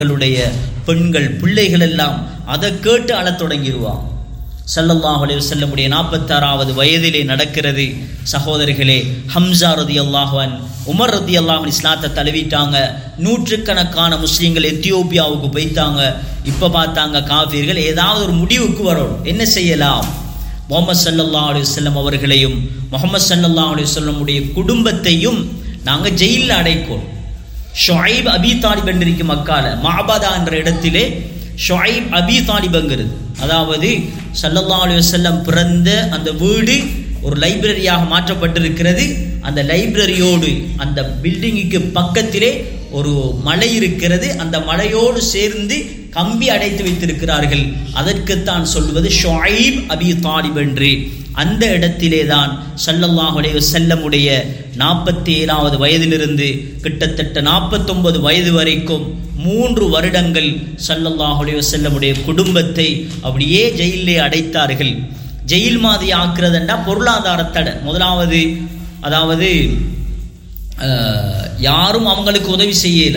களுடைய பெண்கள் பிள்ளைகள் எல்லாம் அதை கேட்டு அழத் தொடங்கிடுவான் ஸல்லல்லாஹு அலைஹி வஸல்லமுடைய நாற்பத்தாறாவது வயதிலே நடக்கிறது சகோதரிகளே ஹம்சா ரதி அல்லாஹன் உமர் ரதி அல்லாஹன் இஸ்லாத்தை தழுவிட்டாங்க நூற்றுக்கணக்கான முஸ்லீம்கள் எத்தியோப்பியாவுக்கு போய்த்தாங்க இப்போ பார்த்தாங்க காஃபிர்கள் ஏதாவது ஒரு முடிவுக்கு வரணும் என்ன செய்யலாம் முகமது சல்லல்லாஹு அலைஹி வஸல்லம் அவர்களையும் முகமது சல்லல்லாஹு அலைஹி வஸல்லமுடைய குடும்பத்தையும் நாங்கள் ஜெயிலில் அடைக்கோம் ஷொஐப் அபி தாலிப் என்றிருக்கும் மக்கால மாபாதா என்ற இடத்திலே ஷொஐப் அபி தாலிபங்கிறது அதாவது சல்லல்லாஹு அலைஹி வஸல்லம் பிறந்த அந்த வீடு ஒரு லைப்ரரியாக மாற்றப்பட்டிருக்கிறது அந்த லைப்ரரியோடு அந்த பில்டிங்குக்கு பக்கத்திலே ஒரு மலை இருக்கிறது அந்த மலையோடு சேர்ந்து கம்பி அடைத்து வைத்திருக்கிறார்கள் அதற்குத்தான் சொல்வது ஷொஐப் அபி தாலிப் என்று அந்த இடத்திலே தான் சல்லல்லாஹு அலைஹி வஸல்லமுடைய நாற்பத்தி ஏழாவது வயதிலிருந்து கிட்டத்தட்ட நாற்பத்தொன்பது வயது வரைக்கும் மூன்று வருடங்கள் சல்லல்லாஹு அலைஹி வஸல்லமுடைய குடும்பத்தை அப்படியே ஜெயிலே அடைத்தார்கள் ஜெயில் மாதிரி ஆக்குறதுண்டா பொருளாதார தடை முதலாவது அதாவது அஹ், யாரும் அவங்களுக்கு உதவி செய்யல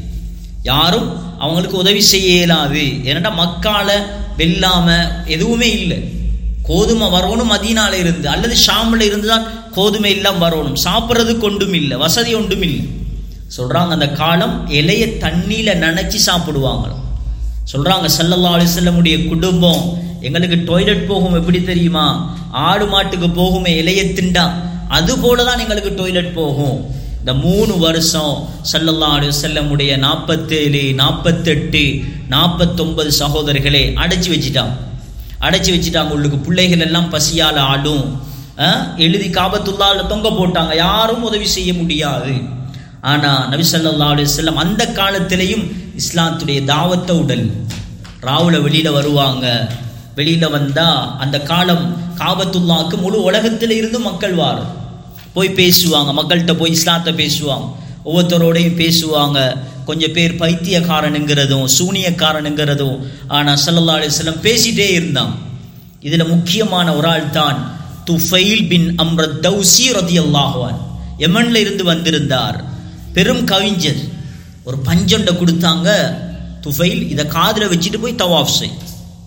யாரும் அவங்களுக்கு உதவி செய்ய இயலாது ஏன்னா மக்கால வெல்லாம எதுவுமே இல்லை கோதுமை வரணும் மதீனால இருந்து அல்லது ஷாமில் இருந்து தான் கோதுமை எல்லாம் வரணும் சாப்பிட்றதுக்கு ஒன்றும் இல்லை வசதி ஒன்றும் இல்லை சொல்றாங்க அந்த காலம் இலைய தண்ணியில நனைச்சி சாப்பிடுவாங்களாம் சொல்றாங்க ஸல்லல்லாஹு அலைஹி வஸல்லமுடைய குடும்பம் எங்களுக்கு டாய்லெட் போகும் எப்படி தெரியுமா ஆடு மாட்டுக்கு போகுமே இலைய திண்டா அது போல தான் எங்களுக்கு டாய்லெட் போகும் இந்த மூணு வருஷம் ஸல்லல்லாஹு அலைஹி வஸல்லமுடைய நாற்பத்தேழு நாற்பத்தெட்டு நாற்பத்தொன்பது சகோதரர்களே அடைச்சி வச்சிட்டான் அடைச்சி வச்சுட்டாங்க உள்ளுக்கு பிள்ளைகள் எல்லாம் பசியால் ஆடும் அஹ், எழுதி காபத்துல்லால தொங்க போட்டாங்க யாரும் உதவி செய்ய முடியாது ஆனா நபி ஸல்லல்லாஹு அலைஹி வஸல்லம் அந்த காலத்திலையும் இஸ்லாத்துடைய தாவத்தை உடல் ராவுல வெளியில வருவாங்க வெளியில வந்தா அந்த காலம் காபத்துல்லாக்கு முழு உலகத்துல இருந்து மக்கள் வாரும் போய் பேசுவாங்க மக்கள்கிட்ட போய் இஸ்லாத்தை பேசுவாங்க ஒவ்வொருத்தரோடையும் பேசுவாங்க கொஞ்சம் பேர் பைத்தியக்காரனுங்கிறதும் சூனியக்காரனுங்கிறதும் ஆனால் ஸல்லல்லாஹு அலைஹி வஸல்லம் பேசிட்டே இருந்தான் இதில் முக்கியமான ஒரு ஆள் தான் துஃபைல் பின் அம்ரத் தௌசி ரதியல்லாஹு அன்ஹு யமன்ல இருந்து வந்திருந்தார் பெரும் கவிஞர் ஒரு பஞ்சொண்டை கொடுத்தாங்க துஃபைல் இதை காதில் வச்சுட்டு போய் தவாஃப் செய்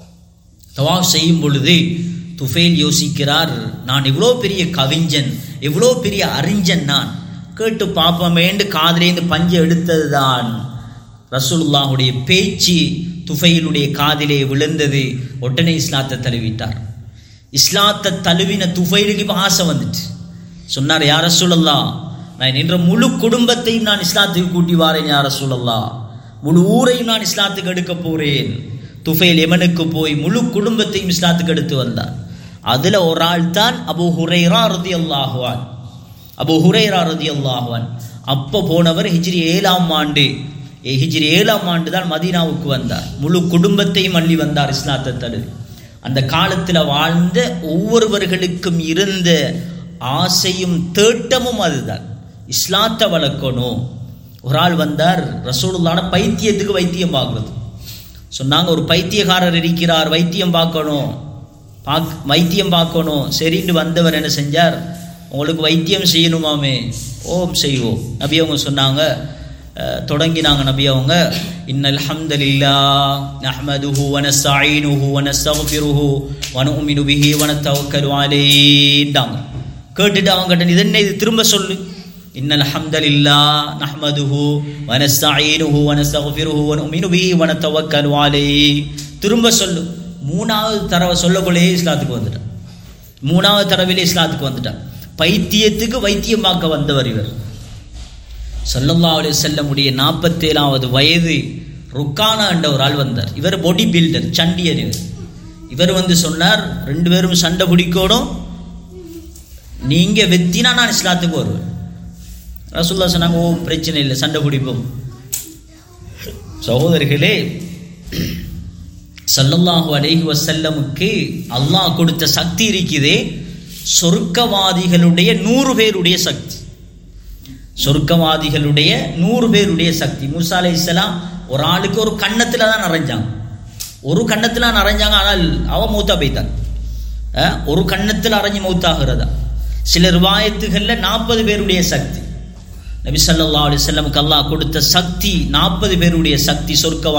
தவாஃப் செய்யும் பொழுது துஃபைல் யோசிக்கிறார் நான் இவ்வளோ பெரிய கவிஞன் எவ்வளோ பெரிய அறிஞன் நான் கேட்டு பார்ப்போமேண்டு காதிலேருந்து பஞ்சை எடுத்தது தான் ரசூலுல்லாஹுடைய பேச்சு துஃபைலுடைய காதிலே விழுந்தது ஒட்டனை இஸ்லாத்தை தழுவிட்டார் இஸ்லாத்தை தழுவின துஃபைலுக்கு இப்போ ஆசை வந்துட்டு சொன்னார் யார சொல்லல்லா நான் நின்ற முழு குடும்பத்தையும் நான் இஸ்லாத்துக்கு கூட்டி வாரேன் யார சொல்லல்லா முழு ஊரையும் நான் இஸ்லாத்துக்கு எடுக்க போறேன் துஃபைல் எமனுக்கு போய் முழு குடும்பத்தையும் இஸ்லாத்துக்கு எடுத்து வந்தார் அதுல ஒரு ஆள் தான் அபு ஹுரைரா ரதி அல்லாஹுவான் அபு ஹுரைரா ரதி அல்லாஹுவான் அப்போ போனவர் ஹிஜ்ரி ஏழாம் ஆண்டு ஏ, ஹிஜ்ரி ஏழாம் ஆண்டு தான் மதீனாவுக்கு வந்தார் முழு குடும்பத்தையும் அள்ளி வந்தார் இஸ்லாத்தை தழுவி அந்த காலத்தில் வாழ்ந்த ஒவ்வொருவர்களுக்கும் இருந்த ஆசையும் தேட்டமும் அதுதான் இஸ்லாத்தை வளர்க்கணும் ஒரு ஆள் வந்தார் ரசூலுல்லான பைத்தியத்துக்கு வைத்தியம் பார்க்குறது சொன்னாங்க ஒரு பைத்தியக்காரர் இருக்கிறார் வைத்தியம் பார்க்கணும் பாக் வைத்தியம் பார்க்கணும் சரின்னு வந்தவர் என்ன செஞ்சார் உங்களுக்கு வைத்தியம் செய்யணுமாமே ஓம் செய்வோம் நபி அவங்க சொன்னாங்க அஹ், தொடங்கினாங்க நபி அவங்க இன்னல் ஹம்தலில்லா நஹ்மதுஹு வனஸ்தஈனுஹு வனஸ்தக்ஃபிருஹு வனுமினு பிஹி வனத்தவக்கலு அலைஹின்றாங்க கேட்டுட்டு அவங்க கிட்ட இது என்ன இது திரும்ப சொல்லு இன்னல் ஹம்தலில்லா நஹ்மதுஹு வனஸ்தஈனுஹு வனஸ்தக்ஃபிருஹு வனுமினு பிஹி வனத்தவக்கலு அலைஹி திரும்ப சொல்லு மூணாவது தடவை சொல்லக்குள்ளே இஸ்லாத்துக்கு வந்துட்டான் மூணாவது தடவையிலே இஸ்லாத்துக்கு வந்துட்டான் பைத்தியத்துக்கு வைத்தியம் பார்க்க வந்தவர் இவர் ஸல்லல்லாஹு அலைஹி வஸல்லமுடைய நாற்பத்தேழாவது வயது ருக்கானா என்ற ஒரு ஆள் வந்தார் இவர் பாடி பில்டர் சண்டியர் இவர் இவர் வந்து சொன்னார் ரெண்டு பேரும் சண்டை பிடிக்கணும் நீங்க வெத்தினா நான் இஸ்லாத்துக்கு வருவேன் ரசூல்லா சொன்னாங்க ஓ பிரச்சனை இல்லை சண்டை பிடிப்போம் சகோதரர்களே ஸல்லல்லாஹு அலைஹி வஸல்லமுக்கு அல்லாஹ் கொடுத்த சக்தி இருக்குதே சொர்க்கவாதிகளுடைய நூறு பேருடைய சக்தி சொர்க்கவாதிகளுடைய நூறு பேருடைய சக்தி மூசா அலைஹிஸ்ஸலாம் ஒரு ஆளுக்கு ஒரு கன்னத்தில் தான் நிறைஞ்சாங்க ஒரு கன்னத்தில் நிறைஞ்சாங்க ஆனால் அவன் மூத்தா போய்த்தான் அஹ், ஒரு கன்னத்தில் அரைஞ்சு மௌத்தாகிறதா சில ரிவாயத்துகளில் நாற்பது பேருடைய சக்தி நபி ஸல்லல்லாஹு அலைஹி வஸல்லமுக்கு அல்லாஹ் கொடுத்த சக்தி நாற்பது பேருடைய சக்தி சொர்க்க